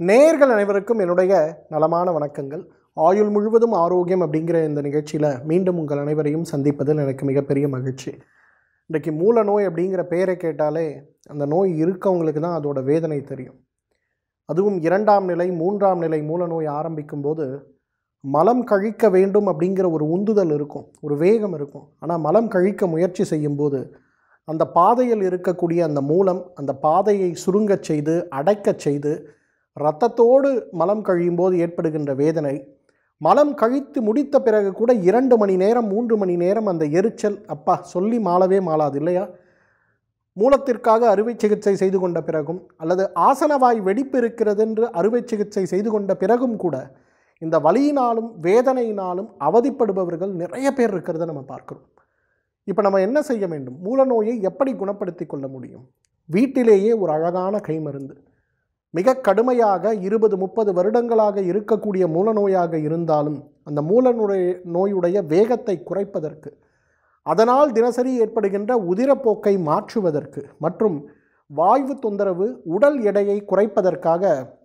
நேயர்கள் அனைவருக்கும் என்னுடைய நலமான வணக்கங்கள் ஆயுள் முழுவதும் ஆரோக்கியம் அப்படிங்கிற இந்த நிகழ்ச்சியில் மீண்டும் உங்கள் அனைவரையும் சந்திப்பதில் எனக்கு மிகப்பெரிய மகிழ்ச்சி இன்றைக்கி மூல நோய் அப்படிங்கிற பெயரை கேட்டாலே அந்த நோய் இருக்கவங்களுக்கு தான் அதோட வேதனை தெரியும் அதுவும் இரண்டாம் நிலை மூன்றாம் நிலை மூல நோய் ஆரம்பிக்கும் போது மலம் கழிக்க வேண்டும் அப்படிங்கிற ஒரு உந்துதல் இருக்கும் ஒரு வேகம் இருக்கும் ஆனால் மலம் கழிக்க முயற்சி செய்யும்போது அந்த பாதையில் இருக்கக்கூடிய அந்த மூலம் அந்த பாதையை சுருங்கச் செய்து அடைக்கச் செய்து இரத்தத்தோடு மலம் கழியும் போது ஏற்படுகின்ற வேதனை மலம் கழித்து முடித்த பிறகு கூட இரண்டு மணி நேரம் மூன்று மணி நேரம் அந்த எரிச்சல் அப்பா சொல்லி மாளவே மாளாது இல்லையா மூலத்திற்காக அறுவை சிகிச்சை செய்து கொண்ட பிறகும் அல்லது ஆசனவாய் வெடிப்பு இருக்கிறது என்று அறுவை சிகிச்சை செய்து கொண்ட பிறகும் கூட இந்த வலியினாலும் வேதனையினாலும் அவதிப்படுபவர்கள் நிறைய பேர் இருக்கிறத நம்ம பார்க்கிறோம் இப்போ நம்ம என்ன செய்ய வேண்டும் மூல நோயை எப்படி குணப்படுத்தி கொள்ள முடியும் வீட்டிலேயே ஒரு அழகான கைமருந்து மிக கடுமையாக இருபது முப்பது வருடங்களாக இருக்கக்கூடிய மூலநோயாக இருந்தாலும் அந்த மூல நோய் நோயுடைய வேகத்தை குறைப்பதற்கு அதனால் தினசரி ஏற்படுகின்ற உதிரப்போக்கை மாற்றுவதற்கு மற்றும் வாய்வு தொந்தரவு உடல் எடையை குறைப்பதற்காக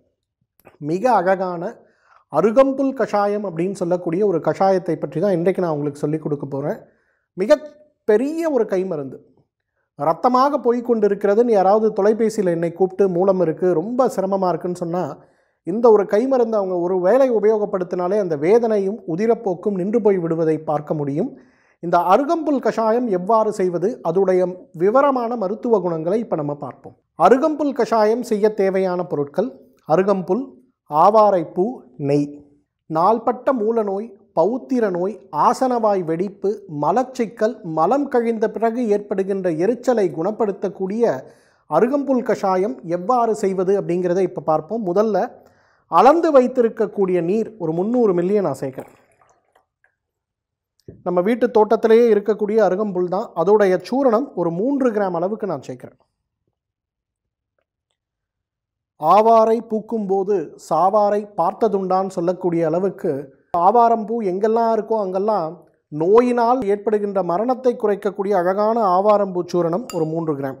மிக அழகான அருகம்புல் கஷாயம் அப்படின்னு சொல்லக்கூடிய ஒரு கஷாயத்தை பற்றி தான் இன்றைக்கு நான் உங்களுக்கு சொல்லிக் கொடுக்க போகிறேன் மிக பெரிய ஒரு கைமருந்து ரத்தமாக போய் கொண்டு இருக்கிறதுன்னு யாராவது தொலைபேசியில் என்னை கூப்பிட்டு மூலம் இருக்குது ரொம்ப சிரமமாக இருக்குன்னு சொன்னால் இந்த ஒரு கைமருந்து அவங்க ஒரு வேலை உபயோகப்படுத்தினாலே அந்த வேதனையும் உதிரப்போக்கும் நின்று போய் விடுவதை பார்க்க முடியும் இந்த அருகம்புல் கஷாயம் எவ்வாறு செய்வது அதோடைய விவரமான மருத்துவ குணங்களை இப்போ நம்ம பார்ப்போம் அருகம்புல் கஷாயம் செய்ய தேவையான பொருட்கள் அருகம்புல் ஆவாரைப்பூ நெய் நாள்பட்ட மூல நோய் பௌத்திர நோய் ஆசனவாய் வெடிப்பு மலச்சிக்கல் மலம் கழிந்த பிறகு ஏற்படுகின்ற எரிச்சலை குணப்படுத்தக்கூடிய அருகம்புல் கஷாயம் எவ்வாறு செய்வது அப்படிங்கிறத இப்போ பார்ப்போம் முதல்ல அளந்து வைத்திருக்கக்கூடிய நீர் ஒரு முந்நூறு மில்லியன் நான் சேர்க்குறேன் நம்ம வீட்டு தோட்டத்திலேயே இருக்கக்கூடிய அருகம்புல் தான் அதோடைய சூரணம் ஒரு மூன்று கிராம் அளவுக்கு நான் சேர்க்குறேன் ஆவாரை பூக்கும்போது சாவாரை பார்த்ததுண்டான்னு சொல்லக்கூடிய அளவுக்கு ஆவாரம்பூ எங்கெல்லாம் இருக்கோ அங்கெல்லாம் நோயினால் ஏற்படுகின்ற மரணத்தை குறைக்கக்கூடிய அழகான ஆவாரம்பூ சூரணம் ஒரு மூன்று கிராம்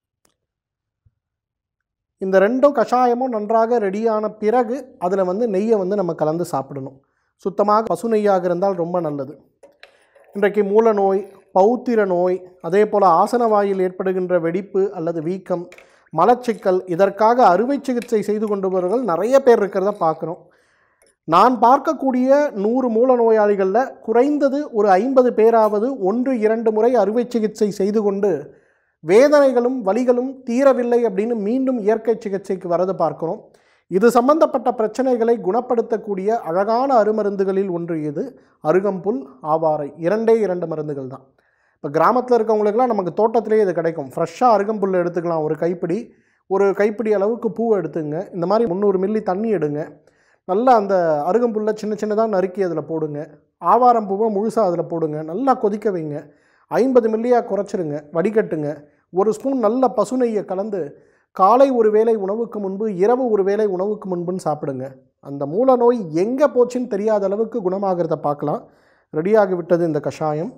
இந்த ரெண்டும் கஷாயமும் நன்றாக ரெடியான பிறகு அதில் வந்து நெய்யை வந்து நம்ம கலந்து சாப்பிடணும் சுத்தமாக பசு நெய்யாக இருந்தால் ரொம்ப நல்லது இன்றைக்கு மூல நோய் பௌத்திர நோய் அதே போல் ஆசன வாயில் ஏற்படுகின்ற வெடிப்பு அல்லது வீக்கம் மலச்சிக்கல் இதற்காக அறுவை சிகிச்சை செய்து கொண்டவர்கள் நிறைய பேர் இருக்கிறத பார்க்குறோம் நான் பார்க்கக்கூடிய நூறு மூல நோயாளிகளில் குறைந்தது ஒரு ஐம்பது பேராவது ஒன்று இரண்டு முறை அறுவை சிகிச்சை செய்து கொண்டு வேதனைகளும் வலிகளும் தீரவில்லை அப்படின்னு மீண்டும் இயற்கை சிகிச்சைக்கு வரது பார்க்குறோம் இது சம்பந்தப்பட்ட பிரச்சனைகளை குணப்படுத்தக்கூடிய அழகான அருமருந்துகளில் ஒன்று இது அருகம்புல் ஆவாரை இரண்டே இரண்டு மருந்துகள் தான் இப்போ கிராமத்தில் இருக்கவங்களுக்குலாம் நமக்கு தோட்டத்திலேயே இது கிடைக்கும் ஃப்ரெஷ்ஷாக அருகம்புல் எடுத்துக்கலாம் ஒரு கைப்பிடி ஒரு கைப்பிடி அளவுக்கு பூ எடுத்துங்க இந்த மாதிரி முந்நூறு மில்லி தண்ணி எடுங்க நல்லா அந்த அருகம்புல்லை சின்ன சின்னதாக நறுக்கி அதில் போடுங்க ஆவாரம் பூவை முழுசாக அதில் போடுங்க நல்லா கொதிக்க வைங்க ஐம்பது மில்லியாக குறைச்சிருங்க வடிகட்டுங்க ஒரு ஸ்பூன் நல்ல பசு நெய்யை கலந்து காலை ஒரு வேளை உணவுக்கு முன்பு இரவு ஒரு வேளை உணவுக்கு முன்புன்னு சாப்பிடுங்க அந்த மூல நோய் எங்கே போச்சுன்னு தெரியாத அளவுக்கு குணமாகிறத பார்க்கலாம் ரெடியாகி விட்டது இந்த கஷாயம்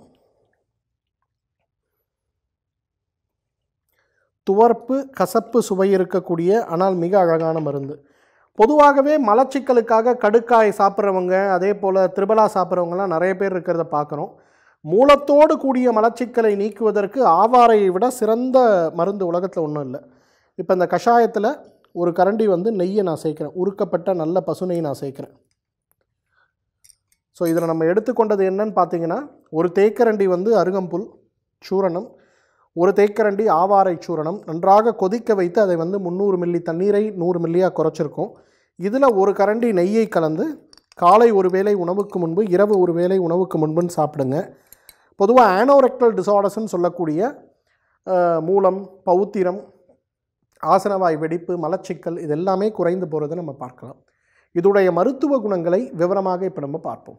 துவர்ப்பு கசப்பு சுவை இருக்கக்கூடிய ஆனால் மிக அழகான மருந்து பொதுவாகவே மலச்சிக்கலுக்காக கடுக்காய் சாப்பிட்றவங்க அதே போல் திரிபலா சாப்பிட்றவங்கலாம் நிறைய பேர் இருக்கிறத பார்க்குறோம் மூலத்தோடு கூடிய மலச்சிக்கலை நீக்குவதற்கு ஆவாரையை விட சிறந்த மருந்து உலகத்தில் ஒன்றும் இல்லை இப்போ இந்த கஷாயத்தில் ஒரு கரண்டி வந்து நெய்யை நான் சேர்க்குறேன் உருக்கப்பட்ட நல்ல பசு நெய் நான் சேர்க்குறேன் ஸோ இதில் நம்ம எடுத்துக்கொண்டது என்னன்னு பார்த்தீங்கன்னா ஒரு தேக்கரண்டி வந்து அருகம்புல் சூரணம் ஒரு தேக்கரண்டி ஆவாரை சூரணம் நன்றாக கொதிக்க வைத்து அதை வந்து முந்நூறு மில்லி தண்ணீரை நூறு மில்லியாக குறைச்சிருக்கோம் இதில் ஒரு கரண்டி நெய்யை கலந்து காலை ஒரு வேளை உணவுக்கு முன்பு இரவு ஒரு வேளை உணவுக்கு முன்புன்னு சாப்பிடுங்க பொதுவாக ஆனோரெக்டல் டிசார்டர்ஸ்னு சொல்லக்கூடிய அஹ், மூலம் பௌத்திரம் ஆசனவாய் வெடிப்பு மலச்சிக்கல் இது எல்லாமே குறைந்து போகிறத நம்ம பார்க்கலாம் இதோடைய மருத்துவ குணங்களை விவரமாக இப்போ நம்ம பார்ப்போம்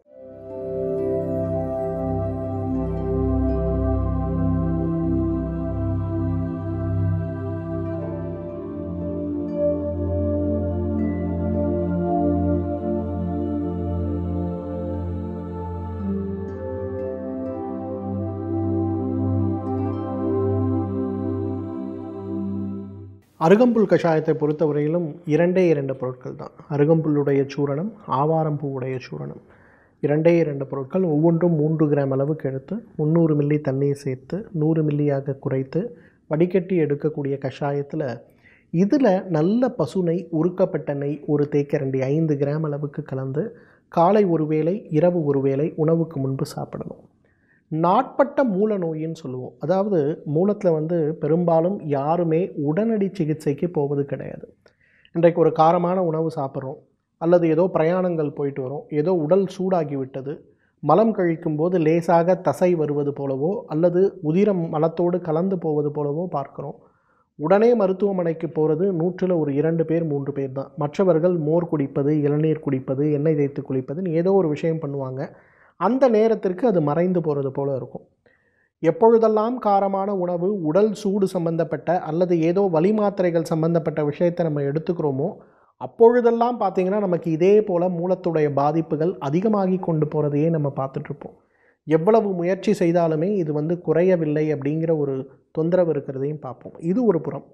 அருகம்புல் கஷாயத்தை பொறுத்தவரையிலும் இரண்டே இரண்டு பொருட்கள் தான் அருகம்புல்லுடைய சூரணம் ஆவாரம்பூவுடைய சூரணம் இரண்டே இரண்டு பொருட்கள் ஒவ்வொன்றும் மூன்று கிராம் அளவுக்கு எடுத்து முந்நூறு மில்லி தண்ணீர் சேர்த்து நூறு மில்லியாக குறைத்து வடிகட்டி எடுக்கக்கூடிய கஷாயத்தில் இதில் நல்ல பசு நெய் உருக்கப்பட்ட நெய் ஒரு தேக்கரண்டி ஐந்து கிராம் அளவுக்கு கலந்து காலை ஒரு வேளை இரவு ஒரு வேளை உணவுக்கு முன்பு சாப்பிடணும் நாட்பட்ட மூல நோயின்னு சொல்லுவோம் அதாவது மூலத்தில் வந்து பெரும்பாலும் யாருமே உடனடி சிகிச்சைக்கு போவது கிடையாது இன்றைக்கு ஒரு காரமான உணவு சாப்பிட்றோம் அல்லது ஏதோ பிரயாணங்கள் போயிட்டு வரோம் ஏதோ உடல் சூடாகி விட்டது மலம் கழிக்கும் போது லேசாக தசை வருவது போலவோ அல்லது உதிரம் மலத்தோடு கலந்து போவது போலவோ பார்க்குறோம் உடனே மருத்துவமனைக்கு போகிறது நூற்றில் ஒரு இரண்டு பேர் மூன்று பேர் தான் மற்றவர்கள் மோர் குடிப்பது இளநீர் குடிப்பது எண்ணெய் தேய்த்து குளிப்பதுன்னு ஏதோ ஒரு விஷயம் பண்ணுவாங்க அந்த நேரத்திற்கு அது மறைந்து போகிறது போல இருக்கும் எப்பொழுதெல்லாம் காரமான உணவு உடல் சூடு சம்பந்தப்பட்ட அல்லது ஏதோ வலி மாத்திரைகள் சம்பந்தப்பட்ட விஷயத்தை நம்ம எடுத்துக்கிறோமோ அப்பொழுதெல்லாம் பார்த்திங்கன்னா நமக்கு இதே போல் மூலத்துடைய பாதிப்புகள் அதிகமாகி கொண்டு போகிறதையே நம்ம பார்த்துட்ருப்போம் எவ்வளவு முயற்சி செய்தாலுமே இது வந்து குறையவில்லை அப்படிங்கிற ஒரு தொந்தரவு இருக்கிறதையும் பார்ப்போம் இது ஒரு புறம்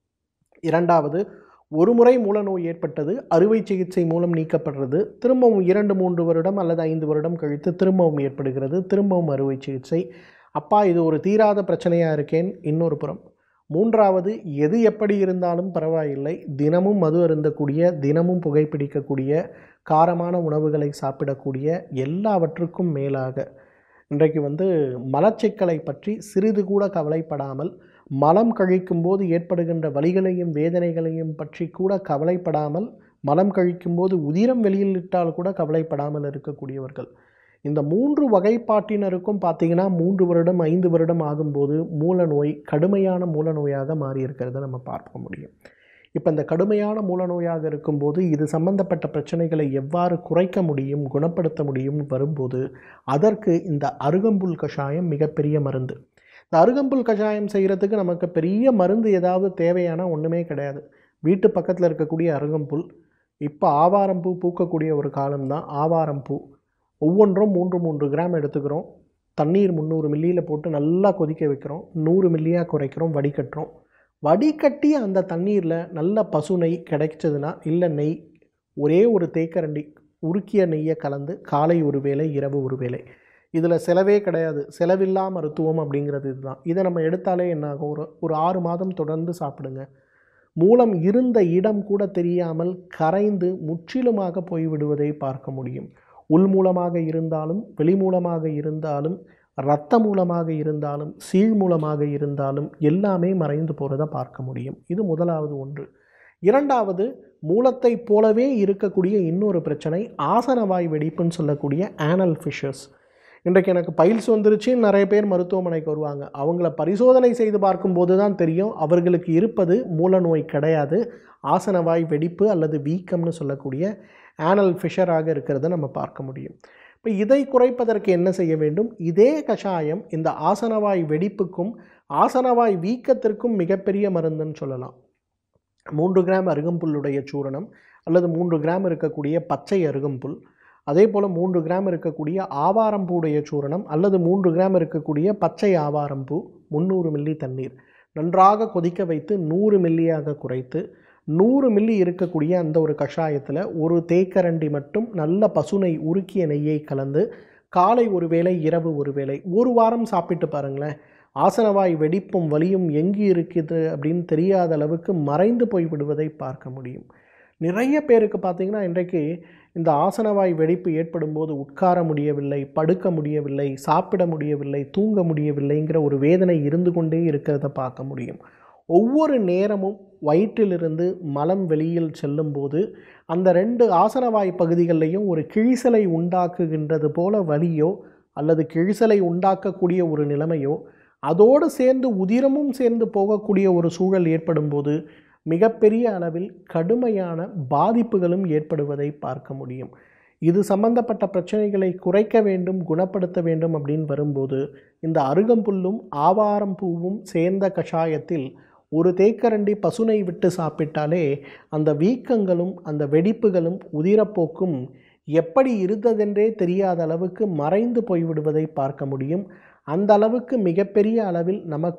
இரண்டாவது ஒரு முறை மூலநோய் ஏற்பட்டது அறுவை சிகிச்சை மூலம் நீக்கப்படுறது திரும்பவும் இரண்டு மூன்று வருடம் அல்லது ஐந்து வருடம் கழித்து திரும்பவும் ஏற்படுகிறது திரும்பவும் அறுவை சிகிச்சை அப்பா இது ஒரு தீராத பிரச்சனையாக இருக்கேன் இன்னொரு புறம் மூன்றாவது எது எப்படி இருந்தாலும் பரவாயில்லை தினமும் மது அருந்தக்கூடிய தினமும் புகைப்பிடிக்கக்கூடிய காரமான உணவுகளை சாப்பிடக்கூடிய எல்லாவற்றுக்கும் மேலாக இன்றைக்கு வந்து மலச்சிக்கலை பற்றி சிறிது கூட கவலைப்படாமல் மலம் கழிக்கும் போது ஏற்படுகின்ற வலிகளையும் வேதனைகளையும் பற்றி கூட கவலைப்படாமல் மலம் கழிக்கும் போது உதிரம் வெளியில் இட்டால் கூட கவலைப்படாமல் இருக்கக்கூடியவர்கள் இந்த மூன்று வகைப்பாட்டினருக்கும் பார்த்தீங்கன்னா மூன்று வருடம் ஐந்து வருடம் ஆகும்போது மூல நோய் கடுமையான மூல நோயாக மாறி இருக்கிறத நம்ம பார்க்க முடியும் இப்போ இந்த கடுமையான மூலநோயாக இருக்கும்போது இது சம்பந்தப்பட்ட பிரச்சனைகளை எவ்வாறு குறைக்க முடியும் குணப்படுத்த முடியும் வரும்போது அதற்கு இந்த அருகம்புல் கஷாயம் மிகப்பெரிய மருந்து இந்த அருகம்புல் கஷாயம் செய்கிறதுக்கு நமக்கு பெரிய மருந்து ஏதாவது தேவையான ஒன்றுமே கிடையாது வீட்டு பக்கத்தில் இருக்கக்கூடிய அருகம்புல் இப்போ ஆவாரம்பூ பூக்கக்கூடிய ஒரு காலம்தான் ஆவாரம்பூ ஒவ்வொன்றும் மூன்று மூன்று கிராம் எடுத்துக்கிறோம் தண்ணீர் முந்நூறு மில்லியில் போட்டு நல்லா கொதிக்க வைக்கிறோம் நூறு மில்லியாக குறைக்கிறோம் வடிகட்டுறோம் வடிகட்டி அந்த தண்ணீரில் நல்ல பசு நெய் கிடைச்சதுன்னா இல்லை நெய் ஒரே ஒரு தேக்கரண்டி உருக்கிய நெய்யை கலந்து காலை ஒரு வேளை இரவு ஒரு வேளை இதில் செலவே கிடையாது செலவில்லா மருத்துவம் அப்படிங்கிறது இதுதான் இதை நம்ம எடுத்தாலே என்னாகும் ஒரு ஒரு ஆறு மாதம் தொடர்ந்து சாப்பிடுங்க மூலம் இருந்த இடம் கூட தெரியாமல் கரைந்து முற்றிலுமாக போய்விடுவதை பார்க்க முடியும் உள் மூலமாக இருந்தாலும் வெளி மூலமாக இருந்தாலும் இரத்த மூலமாக இருந்தாலும் சீழ் மூலமாக இருந்தாலும் எல்லாமே மறைந்து போகிறத பார்க்க முடியும் இது முதலாவது ஒன்று இரண்டாவது மூலத்தை போலவே இருக்கக்கூடிய இன்னொரு பிரச்சனை ஆசனவாய் வெடிப்புன்னு சொல்லக்கூடிய ஆனல் ஃபிஷர்ஸ் இன்றைக்கு எனக்கு பைல்ஸ் வந்துருச்சு நிறைய பேர் மருத்துவமனைக்கு வருவாங்க அவங்கள பரிசோதனை செய்து பார்க்கும்போது தான் தெரியும் அவர்களுக்கு இருப்பது மூலநோய் கிடையாது ஆசனவாய் வெடிப்பு அல்லது வீக்கம்னு சொல்லக்கூடிய ஆனல் ஃபிஷராக இருக்கிறத நம்ம பார்க்க முடியும் இப்போ இதை குறைப்பதற்கு என்ன செய்ய வேண்டும் இதே கஷாயம் இந்த ஆசனவாய் வெடிப்புக்கும் ஆசனவாய் வீக்கத்திற்கும் மிகப்பெரிய மருந்துன்னு சொல்லலாம் மூன்று கிராம் அருகம்புல்லுடைய சூரணம் அல்லது மூன்று கிராம் இருக்கக்கூடிய பச்சை அருகம்புல் அதே போல் மூன்று கிராம் இருக்கக்கூடிய ஆவாரம்பூடைய சூரணம் அல்லது மூன்று கிராம் இருக்கக்கூடிய பச்சை ஆவாரம்பூ முந்நூறு மில்லி தண்ணீர் நன்றாக கொதிக்க வைத்து நூறு மில்லியாக குறைத்து நூறு மில்லி இருக்கக்கூடிய அந்த ஒரு கஷாயத்தில் ஒரு தேக்கரண்டி மட்டும் நல்ல பசுனை உருக்கிய நெய்யை கலந்து காலை ஒரு வேளை இரவு ஒரு வேளை ஒரு வாரம் சாப்பிட்டு பாருங்களேன் ஆசனவாய் வெடிப்பும் வலியும் எங்கு இருக்குது அப்படின்னு தெரியாத அளவுக்கு மறைந்து போய் விடுவதை பார்க்க முடியும் நிறைய பேருக்கு பார்த்திங்கன்னா இன்றைக்கு இந்த ஆசனவாய் வெடிப்பு ஏற்படும் போது உட்கார முடியவில்லை படுக்க முடியவில்லை சாப்பிட முடியவில்லை தூங்க முடியவில்லைங்கிற ஒரு வேதனை இருந்து கொண்டே இருக்கிறத பார்க்க முடியும் ஒவ்வொரு நேரமும் வயிற்றிலிருந்து மலம் வெளியில் செல்லும்போது அந்த ரெண்டு ஆசனவாய் பகுதிகளிலையும் ஒரு கிழிசலை உண்டாக்குகின்றது போல வலியோ அல்லது கிழிசலை உண்டாக்கக்கூடிய ஒரு நிலைமையோ அதோடு சேர்ந்து உதிரமும் சேர்ந்து போகக்கூடிய ஒரு சூழல் ஏற்படும் போது மிகப்பெரிய அளவில் கடுமையான பாதிப்புகளும் ஏற்படுவதை பார்க்க முடியும் இது சம்பந்தப்பட்ட பிரச்சனைகளை குறைக்க வேண்டும் குணப்படுத்த வேண்டும் அப்படின்னு வரும்போது இந்த அருகம்புல்லும் ஆவாரம் பூவும் சேர்ந்த கஷாயத்தில் ஒரு தேக்கரண்டி பசுனை விட்டு சாப்பிட்டாலே அந்த வீக்கங்களும் அந்த வெடிப்புகளும் உதிரப்போக்கும் எப்படி இருந்ததென்றே தெரியாத அளவுக்கு மறைந்து போய்விடுவதை பார்க்க முடியும் அந்த அளவுக்கு மிகப்பெரிய அளவில் நமக்கு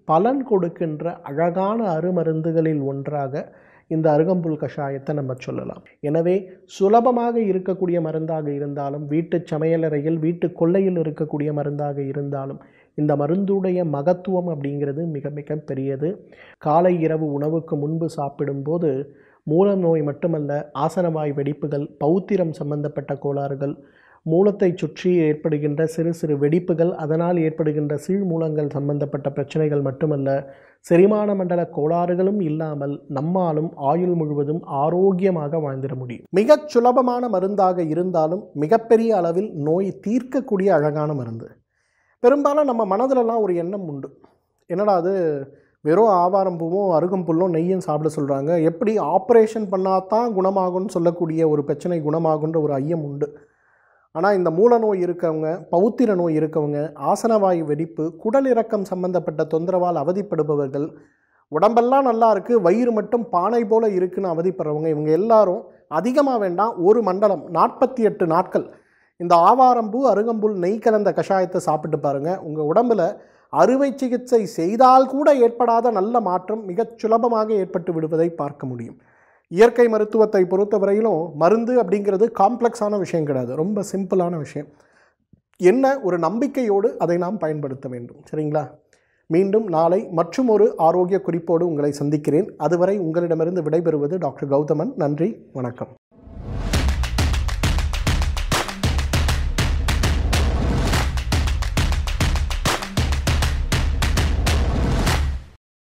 பலன் கொடுக்கின்ற அழகான அருமருந்துகளில் ஒன்றாக இந்த அருகம்புல் கஷாயத்தை நம்ம சொல்லலாம் எனவே சுலபமாக இருக்கக்கூடிய மருந்தாக இருந்தாலும் வீட்டு சமையலறையில் வீட்டு கொள்ளையில் இருக்கக்கூடிய மருந்தாக இருந்தாலும் இந்த மருந்துடைய மகத்துவம் அப்படிங்கிறது மிக மிக பெரியது காலை இரவு உணவுக்கு முன்பு சாப்பிடும்போது மூல நோய் மட்டுமல்ல ஆசனவாய் வெடிப்புகள் பௌத்திரம் சம்பந்தப்பட்ட கோளாறுகள் மூலத்தை சுற்றி ஏற்படுகின்ற சிறு சிறு வெடிப்புகள் அதனால் ஏற்படுகின்ற சீழ்மூலங்கள் சம்பந்தப்பட்ட பிரச்சனைகள் மட்டுமல்ல செரிமான மண்டல கோளாறுகளும் இல்லாமல் நம்மாலும் ஆயுள் முழுவதும் ஆரோக்கியமாக வாழ்ந்திட முடியும் மிகச் சுலபமான மருந்தாக இருந்தாலும் மிகப்பெரிய அளவில் நோய் தீர்க்கக்கூடிய அழகான மருந்து பெரும்பாலும் நம்ம மனதிலலாம் ஒரு எண்ணம் உண்டு என்னடா அது வெறும் ஆவாரம் பூவும் அருகம்புல்லும் நெய்யும் சாப்பிட சொல்கிறாங்க எப்படி ஆப்ரேஷன் பண்ணால் தான் குணமாகும்னு சொல்லக்கூடிய ஒரு பிரச்சனை குணமாகுன்ற ஒரு ஐயம் உண்டு ஆனால் இந்த மூல நோய் இருக்கவங்க பௌத்திர நோய் இருக்கவங்க ஆசனவாயு வெடிப்பு குடல் இறக்கம் சம்பந்தப்பட்ட தொந்தரவால் அவதிப்படுபவர்கள் உடம்பெல்லாம் நல்லா இருக்குது வயிறு மட்டும் பானை போல இருக்குன்னு அவதிப்படுறவங்க இவங்க எல்லாரும் அதிகமாக வேண்டாம் ஒரு மண்டலம் நாற்பத்தி எட்டு நாட்கள் இந்த ஆவாரம்பூ அருகம்புல் நெய் கலந்த கஷாயத்தை சாப்பிட்டு பாருங்கள் உங்கள் உடம்பில் அறுவை சிகிச்சை செய்தால் கூட ஏற்படாத நல்ல மாற்றம் மிகச் சுலபமாக ஏற்பட்டு விடுவதை பார்க்க முடியும் இயற்கை மருத்துவத்தை பொறுத்தவரையிலும் மருந்து அப்படிங்கிறது காம்ப்ளெக்ஸான விஷயம் கிடையாது ரொம்ப சிம்பிளான விஷயம் என்ன ஒரு நம்பிக்கையோடு அதை நாம் பயன்படுத்த வேண்டும் சரிங்களா மீண்டும் நாளை மற்றும் ஒரு ஆரோக்கிய குறிப்போடு உங்களை சந்திக்கிறேன் அதுவரை உங்களிடமிருந்து விடைபெறுவது டாக்டர் கௌதமன் நன்றி வணக்கம்